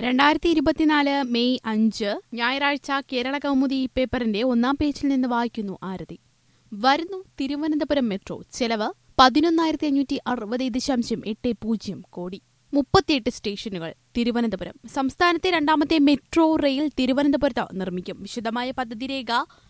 രണ്ടായിരത്തി ഇരുപത്തിനാല് മെയ് അഞ്ച് ഞായറാഴ്ച കേരള കൗമുദി പേപ്പറിന്റെ ഒന്നാം പേജിൽ നിന്ന് വായിക്കുന്നു ആരതി വരുന്നു തിരുവനന്തപുരം മെട്രോ ചെലവ് പതിനൊന്നായിരത്തി അഞ്ഞൂറ്റി അറുപത് ദശാംശം എട്ട് പൂജ്യം കോടി മുപ്പത്തിയെട്ട് സ്റ്റേഷനുകൾ തിരുവനന്തപുരം സംസ്ഥാനത്തെ രണ്ടാമത്തെ മെട്രോ റെയിൽ തിരുവനന്തപുരത്ത് നിർമ്മിക്കും വിശദമായ പദ്ധതി രേഖ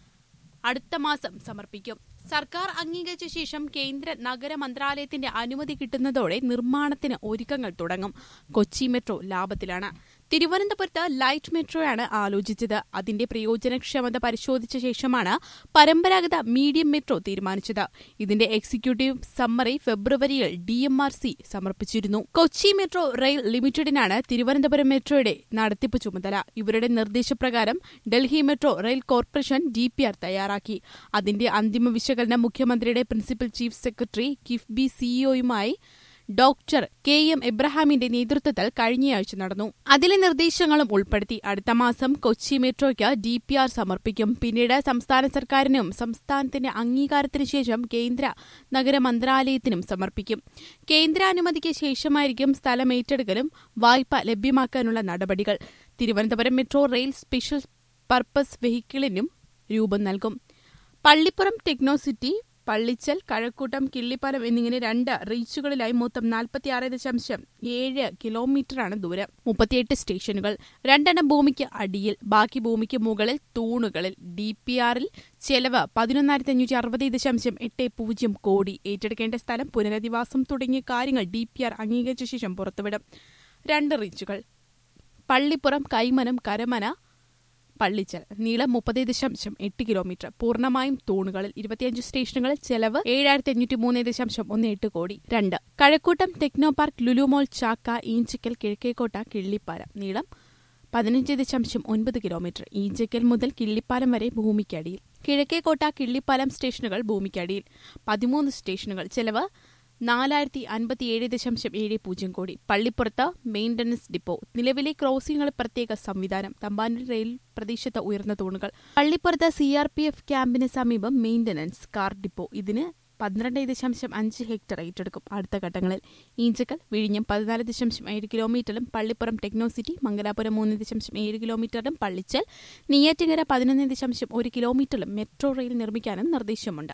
അടുത്ത മാസം സമർപ്പിക്കും സർക്കാർ അംഗീകരിച്ച ശേഷം കേന്ദ്ര നഗര മന്ത്രാലയത്തിന്റെ അനുമതി കിട്ടുന്നതോടെ നിർമ്മാണത്തിന് ഒരുക്കങ്ങൾ തുടങ്ങും കൊച്ചി മെട്രോ ലാഭത്തിലാണ് തിരുവനന്തപുരത്ത് ലൈറ്റ് മെട്രോയാണ് ആലോചിച്ചത് അതിന്റെ പ്രയോജനക്ഷമത പരിശോധിച്ച ശേഷമാണ് പരമ്പരാഗത മീഡിയം മെട്രോ തീരുമാനിച്ചത് ഇതിന്റെ എക്സിക്യൂട്ടീവ് സമ്മറി ഫെബ്രുവരിയിൽ ഡി എം ആർ സി സമർപ്പിച്ചിരുന്നു കൊച്ചി മെട്രോ റെയിൽ ലിമിറ്റഡിനാണ് തിരുവനന്തപുരം മെട്രോയുടെ നടത്തിപ്പ് ചുമതല ഇവരുടെ നിർദ്ദേശപ്രകാരം Delhi metro rail corporation D P R തയ്യാറാക്കി അതിന്റെ അന്തിമ വിശകലനം മുഖ്യമന്ത്രിയുടെ പ്രിൻസിപ്പൽ ചീഫ് സെക്രട്ടറി കിഫ്ബി സിഇഒയുമായി ഡോക്ടർ കെ എം എബ്രഹാമിന്റെ നേതൃത്വത്തിൽ കഴിഞ്ഞയാഴ്ച നടന്നു അതിലെ നിർദ്ദേശങ്ങളും ഉൾപ്പെടുത്തി അടുത്ത മാസം കൊച്ചി മെട്രോയ്ക്ക് ഡി പി ആർ സമർപ്പിക്കും പിന്നീട് സംസ്ഥാന സർക്കാരിനും സംസ്ഥാനത്തിന്റെ അംഗീകാരത്തിന് ശേഷം കേന്ദ്ര നഗര മന്ത്രാലയത്തിനും സമർപ്പിക്കും കേന്ദ്രാനുമതിക്ക് ശേഷമായിരിക്കും സ്ഥലം ഏറ്റെടുക്കലും വായ്പ ലഭ്യമാക്കാനുള്ള നടപടികൾ Thiruvananthapuram metro rail special purpose വെഹിക്കിളിനും രൂപം നൽകും പള്ളിപ്പുറം ടെക്നോസിറ്റി പള്ളിച്ചൽ കഴക്കൂട്ടം കിള്ളിപ്പാലം എന്നിങ്ങനെ രണ്ട് റീച്ചുകളിലായി മൊത്തം നാൽപ്പത്തിയാറ് ദശാംശം ഏഴ് കിലോമീറ്ററാണ് ദൂരം മുപ്പത്തിയെട്ട് സ്റ്റേഷനുകൾ രണ്ടെണ്ണം ഭൂമിക്ക് അടിയിൽ ബാക്കി ഭൂമിക്ക് മുകളിൽ തൂണുകളിൽ ഡി പി ആറിൽ ചെലവ് പതിനൊന്നായിരത്തി അഞ്ഞൂറ്റി അറുപത് ദശാംശം എട്ട് പൂജ്യം കോടി ഏറ്റെടുക്കേണ്ട സ്ഥലം പുനരധിവാസം തുടങ്ങിയ കാര്യങ്ങൾ ഡി പി ആർ അംഗീകരിച്ച ശേഷം പുറത്തുവിടും രണ്ട് റീച്ചുകൾ പള്ളിപ്പുറം കൈമനം കരമന പള്ളിച്ചൽ നീളം മുപ്പത് ദശാംശം എട്ട് കിലോമീറ്റർ പൂർണ്ണമായും തൂണുകളിൽ ഇരുപത്തിയഞ്ച് സ്റ്റേഷനുകളിൽ ചെലവ് ഏഴായിരത്തി അഞ്ഞൂറ്റി മൂന്ന് ദശാംശം ഒന്ന് എട്ട് കോടി രണ്ട് കഴക്കൂട്ടം ടെക്നോ പാർക്ക് ലുലുമോൾ ചാക്ക ഈഞ്ചക്കൽ കിഴക്കേക്കോട്ട കിള്ളിപ്പാലം നീളം പതിനഞ്ച് ദശാംശം ഒൻപത് കിലോമീറ്റർ ഈഞ്ചക്കൽ മുതൽ കിള്ളിപ്പാലം വരെ ഭൂമിക്കടിയിൽ കിഴക്കേക്കോട്ട കിള്ളിപ്പാലം സ്റ്റേഷനുകൾ ഭൂമിക്കടിയിൽ പതിമൂന്ന് സ്റ്റേഷനുകൾ ചെലവ് നാലായിരത്തി അൻപത്തിയേഴ് ദശാംശം ഏഴ് പൂജ്യം കോടി പള്ളിപ്പുറത്ത് മെയിന്റനൻസ് ഡിപ്പോ നിലവിലെ ക്രോസിംഗുകൾ പ്രത്യേക സംവിധാനം തമ്പാനൂർ റെയിൽ പ്രദേശത്ത് ഉയർന്ന തൂണുകൾ പള്ളിപ്പുറത്ത് സി ആർ പി എഫ് ക്യാമ്പിന് സമീപം മെയിന്റനൻസ് കാർ ഡിപ്പോ ഇതിന് പന്ത്രണ്ട് ദശാംശം അഞ്ച് ഹെക്ടർ ഏറ്റെടുക്കും അടുത്ത ഘട്ടങ്ങളിൽ ഈഞ്ചക്കൽ വിഴിഞ്ഞം പതിനാല് ദശാംശം ഏഴ് കിലോമീറ്ററിലും പള്ളിപ്പുറം ടെക്നോസിറ്റി മംഗലാപുരം മൂന്ന് ദശാംശം ഏഴ് കിലോമീറ്ററിലും പള്ളിച്ചൽ നെയ്യാറ്റിങ്കര പതിനൊന്ന് ദശാംശം ഒരു കിലോമീറ്ററിലും മെട്രോ റെയിൽ നിർമ്മിക്കാനും നിർദ്ദേശമുണ്ട്